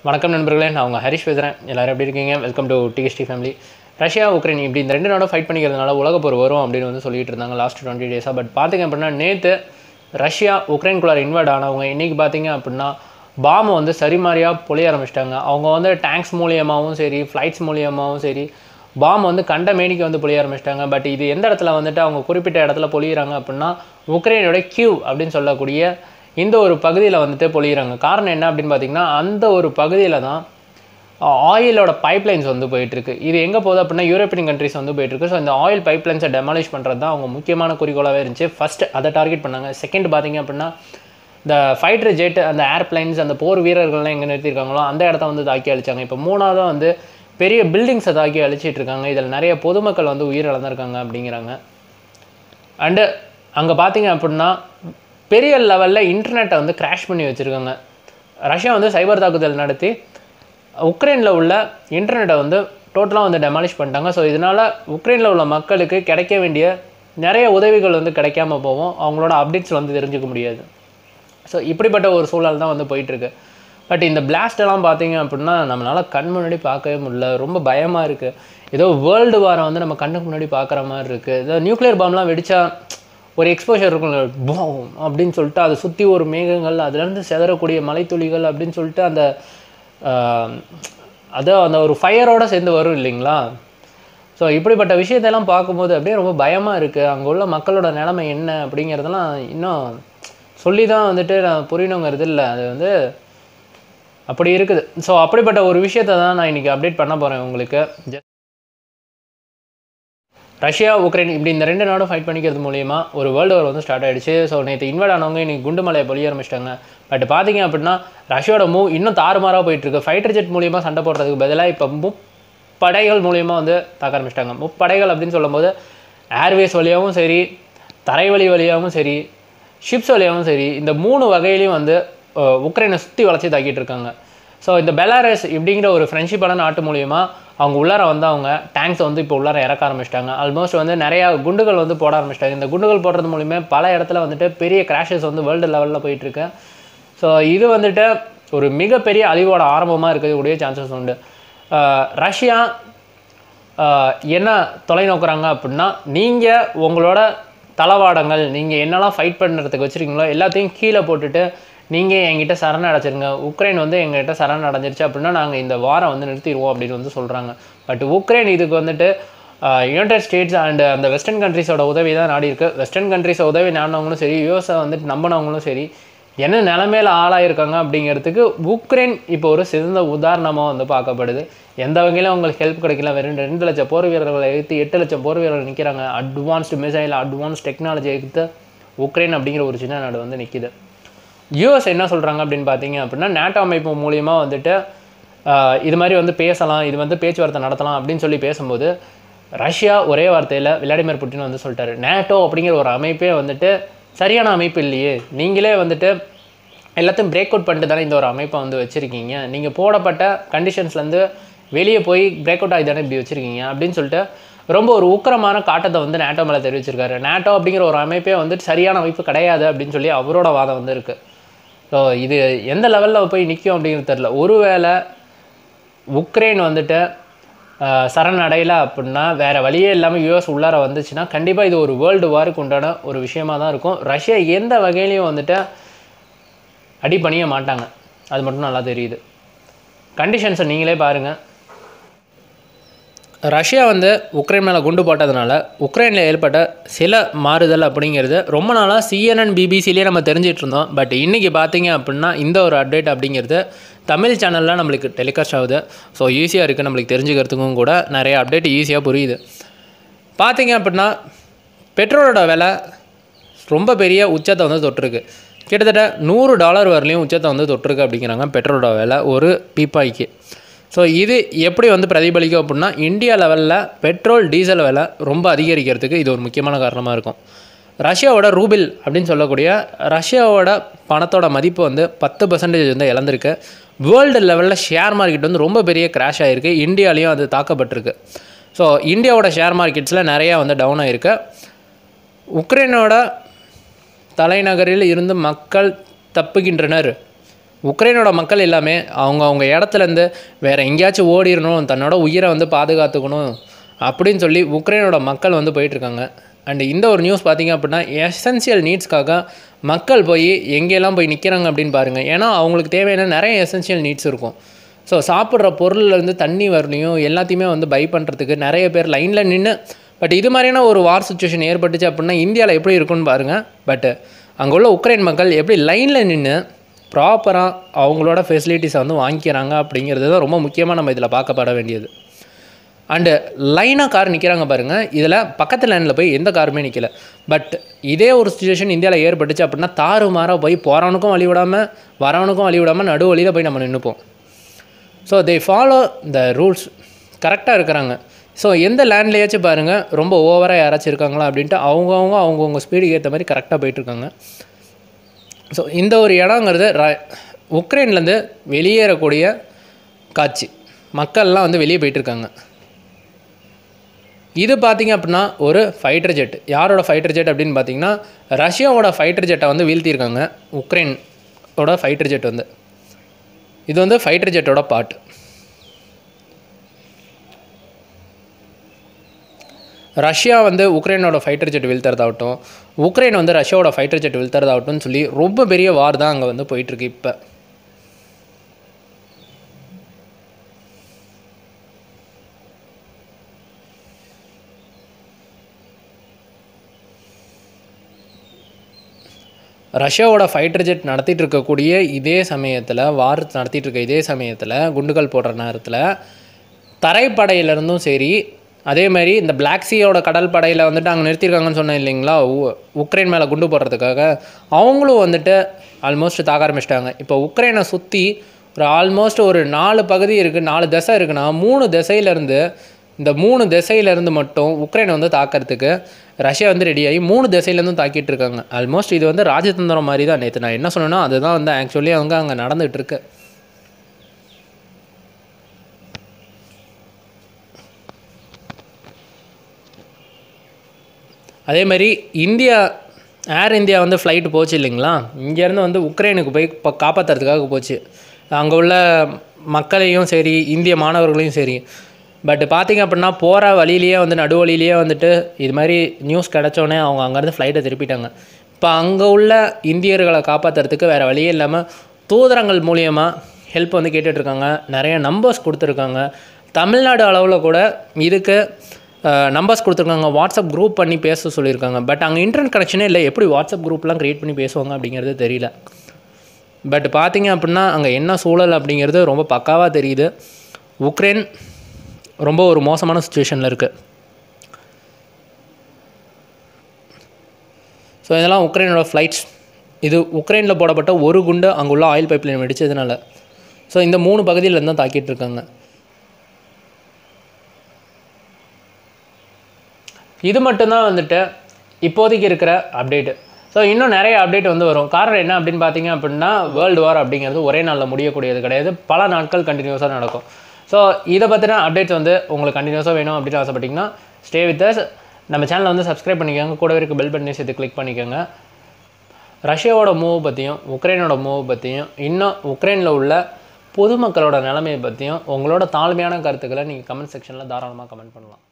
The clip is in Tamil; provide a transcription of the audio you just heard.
வணக்கம் நண்பர்களே நான் உங்கள் ஹரிஷ் பேசுகிறேன் எல்லாரும் எப்படி இருக்கீங்க welcome to DST family Russia Ukraine இப்படி இந்த ரெண்டு நாடும் ஃபைட் பண்ணிக்கிறதுனால உலகப் போர் வரும் அப்படின்னு வந்து சொல்லிட்டு இருந்தாங்க லாஸ்ட் டுவெண்ட்டி டேஸாக பட் பார்த்தீங்க அப்படின்னா நேற்று ரஷ்யா உக்ரைன்குள்ளார இன்வெர்ட் ஆனவங்க இன்றைக்கி பார்த்தீங்க அப்படின்னா பாம்பை வந்து சரிமாரியாக பொழிய ஆரம்பிச்சிட்டாங்க அவங்க வந்து டேங்க்ஸ் மூலியமாகவும் சரி ஃப்ளைட்ஸ் மூலியமாகவும் சரி பாம் வந்து கண்ட மேனிக்கு வந்து பொழிய ஆரம்பிச்சிட்டாங்க பட் இது எந்த இடத்துல வந்துட்டு அவங்க குறிப்பிட்ட இடத்துல பொழியிறாங்க அப்படின்னா உக்ரைனோட கியூ அப்படின்னு சொல்லக்கூடிய இந்த ஒரு பகுதியில் வந்துட்டு பொழியிறாங்க காரணம் என்ன அப்படின்னு பார்த்தீங்கன்னா அந்த ஒரு பகுதியில் தான் ஆயிலோட பைப்லைன்ஸ் வந்து போயிட்டுருக்கு இது எங்கே போகுது அப்படின்னா யூரோப்பியன் கண்ட்ரிஸ் வந்து போயிட்டுருக்கு ஸோ இந்த ஆயில் பைப்லைன்ஸை டெமாலிஷ் பண்ணுறது தான் அவங்க முக்கியமான குறிக்கோளாகவே இருந்துச்சு ஃபஸ்ட் அதை டார்கெட் பண்ணாங்க செகண்ட் பார்த்தீங்க அப்படின்னா இந்த ஃபைட்டர் ஜெட் அந்த ஏர்பிளைன்ஸ் அந்த போர் வீரர்கள்லாம் எங்கே நிறுத்திருக்காங்களோ அந்த இடத்த வந்து தாக்கி அழிச்சாங்க இப்போ மூணாவதாக வந்து பெரிய பில்டிங்ஸை தாக்கி அழிச்சிட்டு இருக்காங்க இதில் நிறைய பொதுமக்கள் வந்து உயிர் இழந்திருக்காங்க அப்படிங்கிறாங்க அண்டு அங்கே பார்த்தீங்க அப்படின்னா பெரிய லெவலில் இன்டர்நெட்டை வந்து கிராஷ் பண்ணி வச்சுருக்காங்க ரஷ்யா வந்து சைபர் தாக்குதல் நடத்தி உக்ரைனில் உள்ள இன்டர்நெட்டை வந்து டோட்டலாக வந்து டெமாலிஷ் பண்ணிட்டாங்க ஸோ இதனால் உக்ரைனில் உள்ள மக்களுக்கு கிடைக்க வேண்டிய நிறைய உதவிகள் வந்து கிடைக்காம போகும் அவங்களோட அப்டேட்ஸ் வந்து தெரிஞ்சுக்க முடியாது ஸோ இப்படிப்பட்ட ஒரு சூழல் தான் வந்து போயிட்டுருக்கு பட் இந்த blast எல்லாம் பார்த்தீங்க அப்படின்னா நம்மளால் கண் முன்னாடி பார்க்கவே முடியல ரொம்ப பயமாக இருக்குது ஏதோ வேர்ல்டு வாரம் வந்து நம்ம கண்ணுக்கு முன்னாடி பார்க்குற மாதிரி இருக்குது ஏதோ நியூக்ளியர் பாம்லாம் வெடிச்சா ஒரு எக்ஸ்போஷர் இருக்கும் பூம் அப்படின்னு சொல்லிட்டு அதை சுற்றி ஒரு மேகங்கள் அதுலேருந்து செதறக்கூடிய மலைத்துளிகள் அப்படின்னு சொல்லிட்டு அந்த ஆஹ், அது அந்த ஒரு ஃபயரோட சேர்ந்து வரும் இல்லைங்களா ஸோ இப்படிப்பட்ட விஷயத்தெல்லாம் பார்க்கும்போது அப்படியே ரொம்ப பயமாக இருக்குது அங்கே உள்ள மக்களோட நிலைமை என்ன அப்படிங்கிறதெல்லாம் இன்னும் சொல்லி தான் வந்துட்டு நான் புரியணுங்கிறது இல்லை அது வந்து அப்படி இருக்குது ஸோ அப்படிப்பட்ட ஒரு விஷயத்தை தான் நான் இன்றைக்கி அப்டேட் பண்ண போகிறேன் உங்களுக்கு Just- ரஷ்யா உக்ரைன் இப்படி இந்த ரெண்டு நாடும் ஃபைட் பண்ணிக்கிறது மூலியமா ஒரு வேர்ல்டு வார் வந்து ஸ்டார்ட் ஆயிடுச்சு ஸோ நேற்று இன்வெர்ட் ஆனவங்க இன்னைக்கு குண்டு மலையை பொழிய ஆரம்பிச்சிட்டாங்க பட் பார்த்தீங்க அப்படின்னா ரஷ்யாவோட மூவ் இன்னும் தாறுமாறாக போயிட்டு இருக்கு ஃபைட்டர் ஜெட் மூலியமாக சண்டை போடுறதுக்கு பதிலாக இப்போ முப்படைகள் மூலியமாக வந்து தாக்க ஆரம்பிச்சிட்டாங்க முப்படைகள் அப்படின்னு சொல்லும்போது ஏர்வேஸ் வழியாகவும் சரி தரைவழி வழியாகவும் சரி ஷிப்ஸ் வழியாகவும் சரி இந்த மூணு வகையிலையும் வந்து அஹ், உக்ரைனை சுற்றி வளைச்சி தாக்கிட்டு இருக்காங்க ஸோ இந்த பெலாரஸ் இப்படிங்கிற ஒரு ஃப்ரெண்ட்ஷிப்பான நாட்டு மூலியமா அவங்க உள்ளார வந்து அவங்க டேங்க்ஸை வந்து இப்போ உள்ளார இறக்க ஆரம்பிச்சிட்டாங்க ஆல்மோஸ்ட் வந்து நிறையா குண்டுகள் வந்து போட ஆரம்பிச்சிட்டாங்க இந்த குண்டுகள் போடுறது மூலியமா பல இடத்துல வந்துட்டு பெரிய கிராஷஸ் வந்து வேர்ல்டு லெவலில் போயிட்டுருக்கு ஸோ இது வந்துட்டு ஒரு மிகப்பெரிய அழிவோட ஆரம்பமாக இருக்கக்கூடிய சான்சஸ் உண்டு அஹ், ரஷ்யா ஆஹ் என்ன தொலைநோக்குறாங்க அப்படின்னா நீங்கள் உங்களோட தளவாடங்கள் நீங்கள் என்னெல்லாம் ஃபைட் பண்ணுறதுக்கு வச்சுருக்கீங்களோ எல்லாத்தையும் கீழே போட்டுட்டு நீங்கள் என்கிட்ட சரண் அடைச்சிருங்க உக்ரைன் வந்து எங்ககிட்ட சரண் அடைஞ்சிருச்சு அப்படின்னா நாங்கள் இந்த வாரம் வந்து நிறுத்திடுவோம் அப்படின்னு வந்து சொல்கிறாங்க பட் உக்ரைன் இதுக்கு வந்துட்டு யுனைடெட் ஸ்டேட்ஸ் அண்ட் அந்த வெஸ்டர்ன் கண்ட்ரிஸோட உதவி தான் நாடி இருக்கு வெஸ்டர்ன் கண்ட்ரிஸை உதவி நாடினவங்களும் சரி யூஎஸை வந்துட்டு நம்பினவங்களும் சரி என்ன நிலமையில ஆளாயிருக்காங்க அப்படிங்கிறதுக்கு உக்ரைன் இப்போ ஒரு சிறந்த உதாரணமாக வந்து பார்க்கப்படுது எந்த வகையிலும் அவங்களுக்கு ஹெல்ப் கிடைக்கல வெறும் ரெண்டு லட்சம் போர் வீரர்களை எடுத்து எட்டு லட்சம் போர் வீரர்கள் நிற்கிறாங்க அட்வான்ஸ்டு மிசைல் அட்வான்ஸ் டெக்னாலஜி எடுத்து உக்ரைன் அப்படிங்கிற ஒரு சின்ன நாடு வந்து நிற்கிது யூஎஸ் என்ன சொல்கிறாங்க அப்படின்னு பார்த்தீங்க அப்படின்னா நேட்டோ அமைப்பு மூலியமா வந்துட்டு ஆஹ், இது மாதிரி வந்து பேசலாம் இது வந்து பேச்சுவார்த்தை நடத்தலாம் அப்படின்னு சொல்லி பேசும்போது ரஷ்யா ஒரே வார்த்தையில் விளாடிமிர் புட்டின் வந்து சொல்லிட்டாரு நேட்டோ அப்படிங்கிற ஒரு அமைப்பே வந்துட்டு சரியான அமைப்பு இல்லையே நீங்களே வந்துட்டு எல்லாத்தையும் பிரேக் அவுட் பண்ணிட்டு தானே இந்த ஒரு அமைப்பை வந்து வச்சுருக்கீங்க நீங்கள் போடப்பட்ட கண்டிஷன்ஸ்லேருந்து வெளியே போய் பிரேக் அவுட் ஆகி தானே இப்படி வச்சுருக்கீங்க அப்படின்னு சொல்லிட்டு ரொம்ப ஒரு உக்கிரமான காட்டத்தை வந்து நேட்டோ மேலே தெரிவிச்சிருக்காரு நேட்டோ அப்படிங்கிற ஒரு அமைப்பே வந்துட்டு சரியான அமைப்பு கிடையாது அப்படின்னு சொல்லி அவரோட வாதம் வந்து இருக்குது ஸோ இது எந்த லெவலில் போய் நிற்கும் அப்படிங்கிறது தெரில ஒருவேளை உக்ரைன் வந்துட்டு ஆஹ், சரணடையல அப்படின்னா வேறு வழியே இல்லாமல் யூஎஸ் உள்ளார வந்துச்சுன்னா கண்டிப்பாக இது ஒரு வேர்ல்டு வாருக்கு உண்டான ஒரு விஷயமா தான் இருக்கும் ரஷ்யா எந்த வகையிலையும் வந்துட்டு அடி பண்ணிய மாட்டாங்க அது மட்டும் நல்லா தெரியுது கண்டிஷன்ஸை நீங்களே பாருங்கள் ரஷ்யா வந்து உக்ரைன் மேலே குண்டு போட்டதுனால உக்ரைனில் ஏற்பட்ட சில மாறுதல் அப்படிங்கிறது ரொம்ப நாளாக சிஎன்என் பிபிசிலேயே நம்ம தெரிஞ்சிட்டு இருந்தோம் பட் இன்றைக்கி பார்த்தீங்க அப்படின்னா இந்த ஒரு அப்டேட் அப்படிங்கிறது தமிழ் சேனலில் நம்மளுக்கு டெலிகாஸ்ட் ஆகுது ஸோ ஈஸியாக இருக்குது நம்மளுக்கு தெரிஞ்சுக்கிறதுக்கும் கூட நிறைய அப்டேட் ஈஸியாக புரியுது பார்த்தீங்க அப்படின்னா பெட்ரோலோட விலை ரொம்ப பெரிய உச்சத்தை வந்து தொட்டிருக்கு கிட்டத்தட்ட நூறு டாலர் வரலையும் உச்சத்தை வந்து தொட்டிருக்கு அப்படிங்கிறாங்க பெட்ரோலோட விலை ஒரு பீப்பாய்க்கு ஸோ இது எப்படி வந்து பிரதிபலிக்கும் அப்படின்னா இந்தியா லெவலில் பெட்ரோல் டீசல் விலை ரொம்ப அதிகரிக்கிறதுக்கு இது ஒரு முக்கியமான காரணமாக இருக்கும் ரஷ்யாவோட ரூபில் அப்படின்னு சொல்லக்கூடிய ரஷ்யாவோட பணத்தோட மதிப்பு வந்து பத்து பர்சன்டேஜ் வந்து இழந்திருக்கு வேர்ல்டு லெவலில் ஷேர் மார்க்கெட் வந்து ரொம்ப பெரிய கிராஷ் ஆகிருக்கு இந்தியாலையும் அது தாக்கப்பட்டிருக்கு ஸோ இந்தியாவோட ஷேர் மார்க்கெட்ஸில் நிறையா வந்து டவுன் ஆகிருக்கு உக்ரைனோட தலைநகரில் இருந்து மக்கள் தப்புகின்றனர் உக்ரைனோட மக்கள் எல்லாமே அவங்க அவங்க இடத்துலேருந்து வேறு எங்கேயாச்சும் ஓடிடணும் தன்னோட உயிரை வந்து பாதுகாத்துக்கணும் அப்படின்னு சொல்லி உக்ரைனோட மக்கள் வந்து போயிட்டுருக்காங்க அண்ட் இந்த ஒரு நியூஸ் பார்த்தீங்க அப்படின்னா எசென்சியல் நீட்ஸ்க்காக மக்கள் போய் எங்கெல்லாம் போய் நிற்கிறாங்க அப்படின்னு பாருங்கள் ஏன்னா அவங்களுக்கு தேவையான நிறைய எசென்சியல் நீட்ஸ் இருக்கும் ஸோ சாப்பிட்ற பொருள்லேருந்து தண்ணி வரலையும் எல்லாத்தையுமே வந்து பை பண்ணுறதுக்கு நிறைய பேர் லைனில் நின்று பட் இது மாதிரியான ஒரு வார் சுச்சுவேஷன் ஏற்பட்டுச்சு அப்படின்னா இந்தியாவில் எப்படி இருக்கும்னு பாருங்கள் பட் அங்கே உள்ள உக்ரைன் மக்கள் எப்படி லைனில் நின்று ப்ராப்பராக அவங்களோட ஃபெசிலிட்டிஸை வந்து வாங்கிக்கிறாங்க அப்படிங்கிறது தான் ரொம்ப முக்கியமாக நம்ம இதில் பார்க்கப்பட வேண்டியது அண்டு லைனாக கார் நிற்கிறாங்க பாருங்கள் இதில் பக்கத்து லைனில் போய் எந்த காருமே நிற்கல பட் இதே ஒரு சுச்சுவேஷன் இந்தியாவில் ஏற்பட்டுச்சு அப்படின்னா தாறுமாறாக போய் போகிறவனுக்கும் வழி விடாமல் வரவனுக்கும் வழி விடாமல் நடு வழியில் போய் நம்ம நின்றுப்போம் so they follow the rules கரெக்டாக இருக்கிறாங்க ஸோ எந்த லேண்ட்லேயாச்சும் பாருங்கள் ரொம்ப ஓவராக யாராச்சும் இருக்காங்களா அப்படின்ட்டு அவங்கவுங்க அவங்கவுங்க ஸ்பீடுக்கு ஏற்ற மாதிரி கரெக்டாக போயிட்டுருக்காங்க ஸோ இந்த ஒரு இடங்கிறது ர உக்ரைன்லேருந்து வெளியேறக்கூடிய காட்சி மக்கள்லாம் வந்து வெளியே போயிட்டுருக்காங்க இது பார்த்தீங்க அப்படின்னா ஒரு ஃபைட்டர் ஜெட் யாரோட ஃபைட்டர் ஜெட் அப்படின்னு பார்த்தீங்கன்னா ரஷ்யாவோட ஃபைட்டர் ஜெட்டை வந்து வீழ்த்தியிருக்காங்க உக்ரைனோட ஃபைட்டர் ஜெட் வந்து இது வந்து ஃபைட்டர் ஜெட்டோட பார்ட் ரஷ்யா வந்து உக்ரைனோட ஃபைட்டர் ஜெட் வீழ்த்துறதாகட்டும் உக்ரைன் வந்து ரஷ்யாவோட ஃபைட்டர் ஜெட் வீழ்த்துறதாகட்டும்னு சொல்லி ரொம்ப பெரிய வார் தான் அங்கே வந்து போயிட்டுருக்கு இப்போ ரஷ்யாவோட ஃபைட்டர் ஜெட் நடத்திட்டு இருக்கக்கூடிய இதே சமயத்தில் வார் நடத்திட்டு இருக்க இதே சமயத்தில் குண்டுகள் போடுற நேரத்தில் தரைப்படையிலேருந்தும் சரி அதே மாதிரி இந்த பிளாக் சீயோட கடல் படையில் வந்துட்டு அங்கே நிறுத்தியிருக்காங்கன்னு சொன்னேன் இல்லைங்களா உ- உக்ரைன் மேலே குண்டு போடுறதுக்காக அவங்களும் வந்துட்டு ஆல்மோஸ்ட் தாக்க ஆரம்பிச்சிட்டாங்க இப்போ உக்ரைனை சுற்றி ஒரு ஆல்மோஸ்ட் ஒரு நாலு பகுதி இருக்குது நாலு திசை இருக்குன்னா மூணு திசையிலேருந்து இந்த மூணு திசையிலேருந்து மட்டும் உக்ரைனை வந்து தாக்கிறதுக்கு ரஷ்யா வந்து ரெடியாகி மூணு திசையிலேருந்தும் தாக்கிட்டு இருக்காங்க ஆல்மோஸ்ட் இது வந்து ராஜதந்திரம் மாதிரி தான் நேற்று நான் என்ன சொன்னேன்னா அதுதான் வந்து ஆக்சுவலி அவங்க அங்கே நடந்துகிட்டு இருக்கு அதே மாதிரி இந்தியா ஏர் இந்தியா வந்து ஃப்ளைட் போச்சு இல்லைங்களா இங்கேருந்து வந்து உக்ரைனுக்கு போய் இப்போ காப்பாற்றுறதுக்காக போச்சு அங்கே உள்ள மக்களையும் சரி இந்திய மாணவர்களையும் சரி பட் பார்த்தீங்க அப்படின்னா போகிற வழியிலேயே வந்து நடு வழியிலேயே வந்துட்டு இது மாதிரி நியூஸ் கிடச்சோடனே அவங்க அங்கேருந்து ஃப்ளைட்டை திருப்பிட்டாங்க இப்போ அங்கே உள்ள இந்தியர்களை காப்பாற்றுறதுக்கு வேறு வழியே இல்லாமல் தூதரங்கள் மூலியமாக ஹெல்ப் வந்து கேட்டுட்ருக்காங்க நிறைய நம்பர்ஸ் கொடுத்துருக்காங்க தமிழ்நாடு அளவில் கூட இதுக்கு நம்பர்ஸ் கொடுத்துருக்காங்க வாட்ஸ்அப் குரூப் பண்ணி பேச சொல்லியிருக்காங்க பட் அங்கே இன்டர்நெட் கனெக்ஷனே இல்லை எப்படி வாட்ஸ்அப் குரூப்லாம் க்ரியேட் பண்ணி பேசுவாங்க அப்படிங்கிறது தெரியல பட் பார்த்தீங்க அப்படின்னா அங்கே என்ன சூழல் அப்படிங்கிறது ரொம்ப பக்காவாக தெரியுது உக்ரைன் ரொம்ப ஒரு மோசமான சுச்சுவேஷனில் இருக்குது ஸோ இதெல்லாம் உக்ரைனோட ஃப்ளைட்ஸ் இது உக்ரைனில் போடப்பட்ட ஒரு குண்டு அங்கே உள்ள ஆயில் பைப்லைன் வெடிச்சதுனால ஸோ இந்த மூணு பகுதியில் தான் தாக்கிட்டு இருக்காங்க இது மட்டும்தான் வந்துட்டு இப்போதைக்கு இருக்கிற அப்டேட்டு ஸோ இன்னும் நிறைய அப்டேட் வந்து வரும் காரணம் என்ன அப்படின்னு பார்த்தீங்க அப்படின்னா வேர்ல்டு வார் அப்படிங்கிறது ஒரே நாளில் முடியக்கூடியது கிடையாது பல நாட்கள் கண்டினியூஸாக நடக்கும் ஸோ இதை பற்றின அப்டேட்ஸ் வந்து உங்களுக்கு கண்டினியூஸாக வேணும் அப்படின்னு ஆசைப்பட்டீங்கன்னா ஸ்டே வித் அஸ் நம்ம சேனலை வந்து சப்ஸ்கிரைப் பண்ணிக்கோங்க கூடவே இருக்க பெல் பட்டனை சேர்த்து கிளிக் பண்ணிக்கோங்க ரஷ்யாவோட மூவ் பற்றியும் உக்ரைனோட மூவ் பற்றியும் இன்னும் உக்ரைனில் உள்ள பொதுமக்களோட நிலைமையை பற்றியும் உங்களோட தாழ்மையான கருத்துக்களை நீங்கள் கமெண்ட் செக்ஷனில் தாராளமாக கமெண்ட் பண்ணலாம்